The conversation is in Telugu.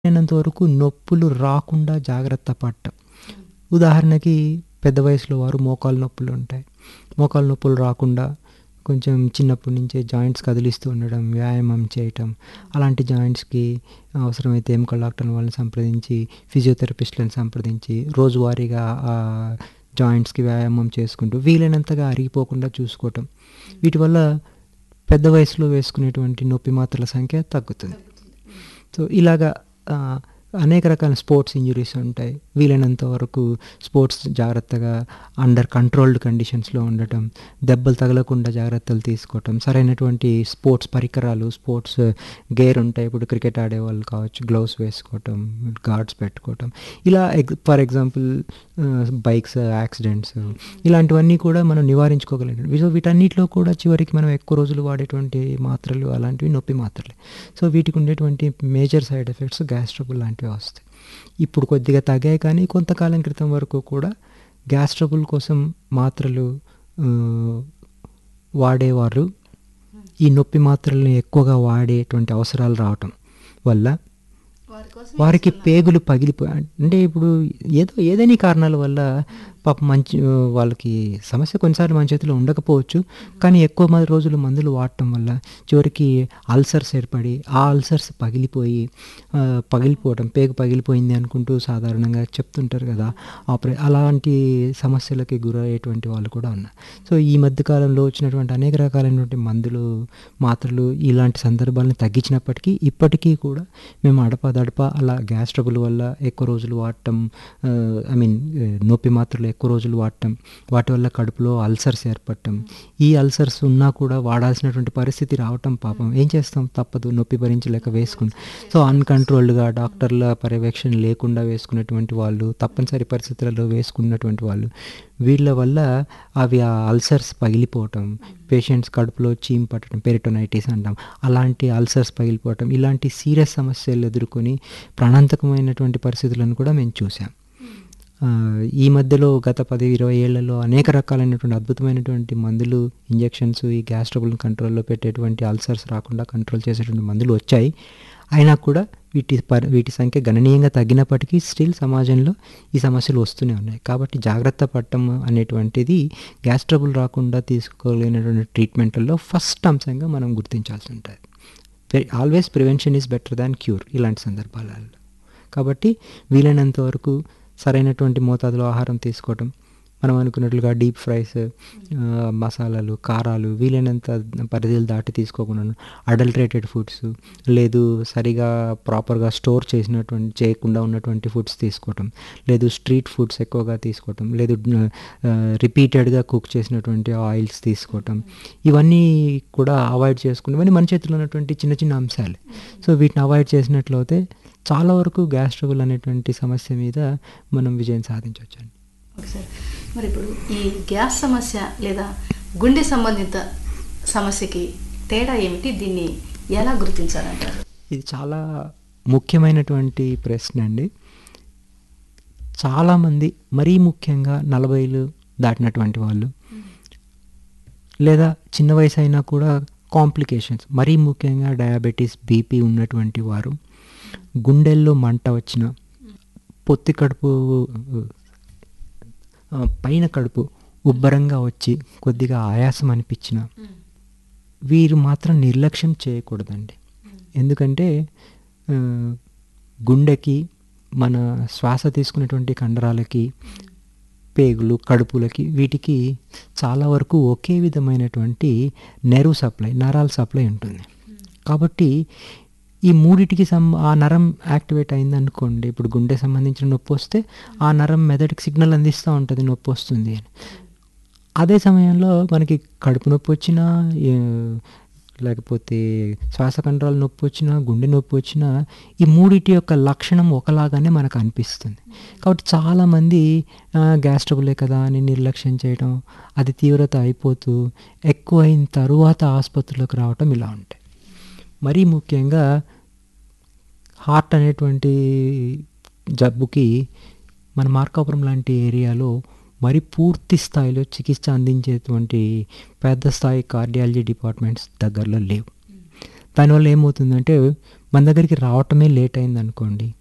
వీలైనంత వరకు నొప్పులు రాకుండా జాగ్రత్త పడటం ఉదాహరణకి పెద్ద వయసులో వారు మోకాలు నొప్పులు ఉంటాయి మోకాలు నొప్పులు రాకుండా కొంచెం చిన్నప్పటి నుంచే జాయింట్స్ కదిలిస్తూ ఉండడం వ్యాయామం చేయటం అలాంటి జాయింట్స్కి అవసరమైతే ఎముకల డాక్టర్ వాళ్ళని సంప్రదించి ఫిజియోథెరపిస్ట్లను సంప్రదించి రోజువారీగా ఆ జాయింట్స్కి వ్యాయామం చేసుకుంటూ వీలైనంతగా అరిగిపోకుండా చూసుకోవటం వీటి వల్ల పెద్ద వయసులో వేసుకునేటువంటి నొప్పి మాత్రల సంఖ్య తగ్గుతుంది సో ఇలాగా ఆ, అనేక రకాల స్పోర్ట్స్ ఇంజురీస్ ఉంటాయి వీలైనంత వరకు స్పోర్ట్స్ జాగ్రత్తగా అండర్ కంట్రోల్డ్ కండిషన్స్లో ఉండటం దెబ్బలు తగలకుండా జాగ్రత్తలు తీసుకోవటం సరైనటువంటి స్పోర్ట్స్ పరికరాలు స్పోర్ట్స్ గేర్ ఉంటాయి ఇప్పుడు క్రికెట్ ఆడే వాళ్ళు కావచ్చు గ్లౌస్ వేసుకోవటం గార్డ్స్ పెట్టుకోవటం ఇలా egg for example bikes accidents ఇలాంటివన్నీ కూడా మనం నివారించుకోగలం సో వీటన్నిటిలో కూడా చివరికి మనం ఎక్కువ రోజులు వాడేటువంటి మాత్రలు అలాంటివి నొప్పి మాత్రలే సో వీటికి ఉండేటువంటి major side effects gas trouble లాంటివి వస్తాయి ఇప్పుడు కొద్దిగా తగ్గాయి కానీ కొంతకాలం క్రితం వరకు కూడా గ్యాస్ ట్రబుల్ కోసం మాత్రలు ఆ, వాడేవారు ఈ నొప్పి మాత్రల్ని ఎక్కువగా వాడేటువంటి అవసరాలు రావటం వల్ల వారి కోసం వారికి పేగులు పగిలిపోయాయి అంటే ఇప్పుడు ఏదో ఏదైనా కారణాల వల్ల పాప మంచి వాళ్ళకి సమస్య కొన్నిసార్లు మన చేతిలో ఉండకపోవచ్చు కానీ ఎక్కువ మంది రోజులు మందులు వాడటం వల్ల చివరికి అల్సర్స్ ఏర్పడి ఆ అల్సర్స్ పగిలిపోయి ఆ, పగిలిపోవటం పేగు పగిలిపోయింది అనుకుంటూ సాధారణంగా చెప్తుంటారు కదా ఆపరే అలాంటి సమస్యలకి గురయ్యేటువంటి వాళ్ళు కూడా ఉన్నారు సో ఈ మధ్య కాలంలో వచ్చినటువంటి అనేక రకాలైనటువంటి మందులు మాత్రలు ఇలాంటి సందర్భాలను తగ్గించినప్పటికీ ఇప్పటికీ కూడా మేము అడపదడప అలా గ్యాస్ ట్రబుల్ వల్ల ఎక్కువ రోజులు వాడటం ఐ మీన్ నొప్పి మాత్రలు ఎక్కువ రోజులు వాడటం వాటి వల్ల కడుపులో అల్సర్స్ ఏర్పడటం ఈ అల్సర్స్ ఉన్నా కూడా వాడాల్సినటువంటి పరిస్థితి రావటం పాపం ఏం చేస్తాం తప్పదు నొప్పి భరించలేక వేసుకుని సో అన్కంట్రోల్డ్గా డాక్టర్ల పర్యవేక్షణ లేకుండా వేసుకున్నటువంటి వాళ్ళు తప్పనిసరి పరిస్థితులలో వేసుకున్నటువంటి వాళ్ళు వీళ్ళ వల్ల అవి ఆ అల్సర్స్ పగిలిపోవటం పేషెంట్స్ కడుపులో చీమ్ పట్టడం పెరిటోనైటిస్ అంటాం అలాంటి అల్సర్స్ పగిలిపోవటం ఇలాంటి సీరియస్ సమస్యలు ఎదుర్కొని ప్రాణాంతకమైనటువంటి పరిస్థితులను కూడా మేము చూసాం ఆ, ఈ మధ్యలో గత పది ఇరవై ఏళ్లలో అనేక రకాలైనటువంటి అద్భుతమైనటువంటి మందులు ఇంజెక్షన్స్ ఈ గ్యాస్ ట్రబుల్ కంట్రోల్లో పెట్టేటువంటి అల్సర్స్ రాకుండా కంట్రోల్ చేసేటువంటి మందులు వచ్చాయి అయినా కూడా వీటి పరి వీటి సంఖ్య గణనీయంగా తగ్గినప్పటికీ స్టిల్ సమాజంలో ఈ సమస్యలు వస్తూనే ఉన్నాయి కాబట్టి జాగ్రత్త పడటం అనేటువంటిది గ్యాస్ ట్రబుల్ రాకుండా తీసుకోలేనటువంటి ట్రీట్మెంట్లలో ఫస్ట్ అంశంగా మనం గుర్తించాల్సి ఉంటుంది always prevention is better than cure ఇలాంటి సందర్భాలలో కాబట్టి వీలైనంత వరకు సరైనటువంటి మోతాదులో ఆహారం తీసుకోవటం మనం అనుకున్నట్లుగా డీప్ ఫ్రైస్ ఆ, మసాలాలు కారాలు వీలైనంత పరిధులు దాటి తీసుకోకుండా అడల్టరేటెడ్ ఫుడ్స్ లేదు సరిగా ప్రాపర్గా స్టోర్ చేసినటువంటి చేయకుండా ఉన్నటువంటి ఫుడ్స్ తీసుకోవటం లేదు స్ట్రీట్ ఫుడ్స్ ఎక్కువగా తీసుకోవటం లేదు రిపీటెడ్గా కుక్ చేసినటువంటి ఆయిల్స్ తీసుకోవటం ఇవన్నీ కూడా అవాయిడ్ చేసుకుని ఇవన్నీ మన చేతిలో ఉన్నటువంటి చిన్న చిన్న అంశాలు సో వీటిని అవాయిడ్ చేసినట్లయితే చాలా వరకు గ్యాస్ ట్రబుల్ అనేటువంటి సమస్య మీద మనం విజయం సాధించవచ్చు అండి ఓకే సార్ మరి ఇప్పుడు ఈ గ్యాస్ సమస్య లేదా గుండె సంబంధిత సమస్యకి తేడా ఏమిటి దీన్ని ఎలా గుర్తించాలంటారు ఇది చాలా ముఖ్యమైనటువంటి ప్రశ్న అండి చాలామంది మరీ ముఖ్యంగా నలభైలు దాటినటువంటి వాళ్ళు లేదా చిన్న వయసు అయినా కూడా కాంప్లికేషన్స్ మరీ ముఖ్యంగా డయాబెటీస్ బీపీ ఉన్నటువంటి వారు గుండెల్లో మంట వచ్చిన పొత్తి కడుపు ఆ, పైన కడుపు ఉబ్బరంగా వచ్చి కొద్దిగా ఆయాసం అనిపించిన వీరు మాత్రం నిర్లక్ష్యం చేయకూడదండి ఎందుకంటే ఆ, గుండెకి మన శ్వాస తీసుకునేటువంటి కండరాలకి పేగులు కడుపులకి వీటికి చాలా వరకు ఒకే విధమైనటువంటి నెర్వ్ సప్లై నరాల సప్లై ఉంటుంది కాబట్టి ఈ మూడిటికి సం ఆ నరం యాక్టివేట్ అయింది అనుకోండి ఇప్పుడు గుండె సంబంధించిన నొప్పి వస్తే ఆ నరం మెదడుకి సిగ్నల్ అందిస్తూ ఉంటుంది నొప్పి వస్తుంది అని అదే సమయంలో మనకి కడుపు నొప్పి వచ్చినా ఏ, లేకపోతే శ్వాసకండరాల నొప్పి వచ్చినా గుండె నొప్పి వచ్చినా ఈ మూడిటి యొక్క లక్షణం ఒకలాగానే మనకు అనిపిస్తుంది కాబట్టి చాలామంది "ఆ, గ్యాస్ ట్రబులే కదా అని నిర్లక్ష్యం చేయడం అది తీవ్రత అయిపోతూ ఎక్కువ అయిన తరువాత ఆసుపత్రిలోకి రావటం ఇలా ఉంటాయి మరీ ముఖ్యంగా హార్ట్ అనేటువంటి జబ్బుకి మన మార్కాపురం లాంటి ఏరియాలో మరి పూర్తి స్థాయిలో చికిత్స అందించేటువంటి పెద్ద స్థాయి కార్డియాలజీ డిపార్ట్మెంట్స్ దగ్గరలో లేవు దానివల్ల ఏమవుతుందంటే మన దగ్గరికి రావటమే లేట్ అయిందనుకోండి